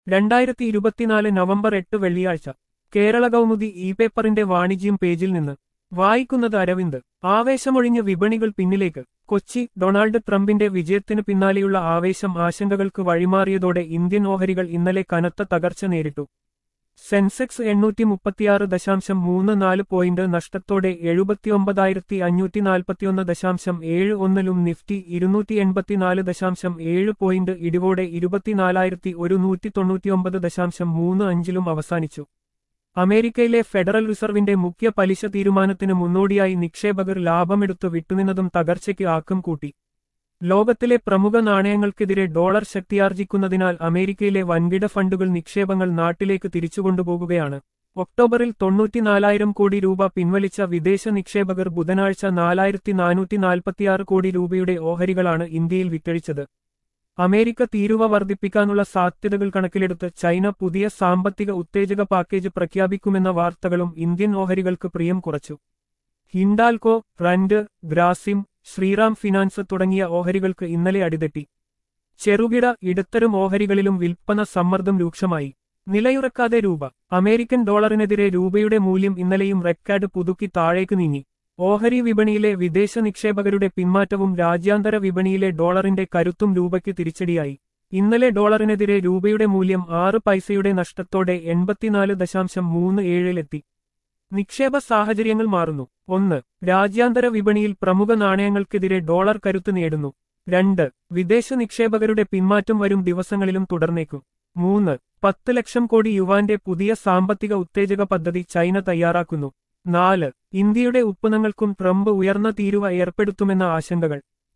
രണ്ടായിരത്തി ഇരുപത്തിനാല് നവംബർ എട്ട് വെള്ളിയാഴ്ച കേരള കൗമുദി ഇ പേപ്പറിന്റെ വാണിജ്യം പേജിൽ നിന്ന് വായിക്കുന്നത് അരവിന്ദ് ആവേശമൊഴിഞ്ഞ് വിപണികൾ പിന്നിലേക്ക് കൊച്ചി ഡൊണാൾഡ് ട്രംപിന്റെ വിജയത്തിനു പിന്നാലെയുള്ള ആവേശം ആശങ്കകൾക്ക് വഴിമാറിയതോടെ ഇന്ത്യൻ ഓഹരികൾ ഇന്നലെ കനത്ത തകർച്ച നേരിട്ടു സെൻസെക്സ് എണ്ണൂറ്റി മുപ്പത്തിയാറ് ദശാംശം മൂന്ന് നാല് പോയിന്റ് നഷ്ടത്തോടെ എഴുപത്തിയൊമ്പതായിരത്തി അഞ്ഞൂറ്റി നാൽപ്പത്തിയൊന്ന് ദശാംശം ഏഴ് ഒന്നിലും നിഫ്റ്റി ഇരുന്നൂറ്റി എൺപത്തിനാല് ദശാംശം ഏഴ് പോയിന്റ് ഇടിവോടെ ഇരുപത്തിനാലായിരത്തി ഒരു നൂറ്റി തൊണ്ണൂറ്റിയൊമ്പത് ദശാംശം മൂന്ന് അഞ്ചിലും അവസാനിച്ചു അമേരിക്കയിലെ ഫെഡറൽ റിസർവിന്റെ മുഖ്യ പലിശ തീരുമാനത്തിന് മുന്നോടിയായി നിക്ഷേപകർ ലാഭമെടുത്ത് വിട്ടുനിന്നതും തകർച്ചയ്ക്ക് ആക്കം കൂട്ടി ലോകത്തിലെ പ്രമുഖ നാണയങ്ങൾക്കെതിരെ ഡോളർ ശക്തിയാർജിക്കുന്നതിനാൽ അമേരിക്കയിലെ വൻകിട ഫണ്ടുകൾ നിക്ഷേപങ്ങൾ നാട്ടിലേക്ക് തിരിച്ചുകൊണ്ടുപോകുകയാണ് ഒക്ടോബറിൽ തൊണ്ണൂറ്റിനാലായിരം കോടി രൂപ പിൻവലിച്ച വിദേശ നിക്ഷേപകർ ബുധനാഴ്ച നാലായിരത്തി നാനൂറ്റി നാൽപ്പത്തിയാറ് കോടി രൂപയുടെ ഓഹരികളാണ് ഇന്ത്യയിൽ വിറ്റഴിച്ചത് അമേരിക്ക തീരുവ വർദ്ധിപ്പിക്കാനുള്ള സാധ്യതകൾ കണക്കിലെടുത്ത് ചൈന പുതിയ സാമ്പത്തിക ഉത്തേജക പാക്കേജ് പ്രഖ്യാപിക്കുമെന്ന വാർത്തകളും ഇന്ത്യൻ ഓഹരികൾക്ക് പ്രിയം കുറച്ചു ഹിൻഡാൽകോ റൻഡ് ഗ്രാസിം ശ്രീറാം ഫിനാൻസ് തുടങ്ങിയ ഓഹരികൾക്ക് ഇന്നലെ അടിതെറ്റി ചെറുകിട ഇടത്തരം ഓഹരികളിലും വിൽപ്പന സമ്മർദ്ദം രൂക്ഷമായി നിലയുറക്കാതെ രൂപ അമേരിക്കൻ ഡോളറിനെതിരെ രൂപയുടെ മൂല്യം ഇന്നലെയും റെക്കാർഡ് പുതുക്കി താഴേക്ക് നീങ്ങി ഓഹരി വിപണിയിലെ വിദേശ നിക്ഷേപകരുടെ പിന്മാറ്റവും രാജ്യാന്തര വിപണിയിലെ ഡോളറിന്റെ കരുത്തും രൂപയ്ക്ക് തിരിച്ചടിയായി ഇന്നലെ ഡോളറിനെതിരെ രൂപയുടെ മൂല്യം ആറ് പൈസയുടെ നഷ്ടത്തോടെ എൺപത്തിനാല് ദശാംശം മൂന്ന് ഏഴിലെത്തി നിക്ഷേപ സാഹചര്യങ്ങൾ മാറുന്നു ഒന്ന് രാജ്യാന്തര വിപണിയിൽ പ്രമുഖ നാണയങ്ങൾക്കെതിരെ ഡോളർ കരുത്ത് നേടുന്നു രണ്ട് വിദേശ നിക്ഷേപകരുടെ പിന്മാറ്റം വരും ദിവസങ്ങളിലും തുടർന്നേക്കും മൂന്ന് പത്ത് ലക്ഷം കോടി യുവാന്റെ പുതിയ സാമ്പത്തിക ഉത്തേജക പദ്ധതി ചൈന തയ്യാറാക്കുന്നു നാല് ഇന്ത്യയുടെ ഉത്പന്നങ്ങൾക്കും ട്രംപ് ഉയർന്ന തീരുവ ഏർപ്പെടുത്തുമെന്ന ആശങ്കകൾ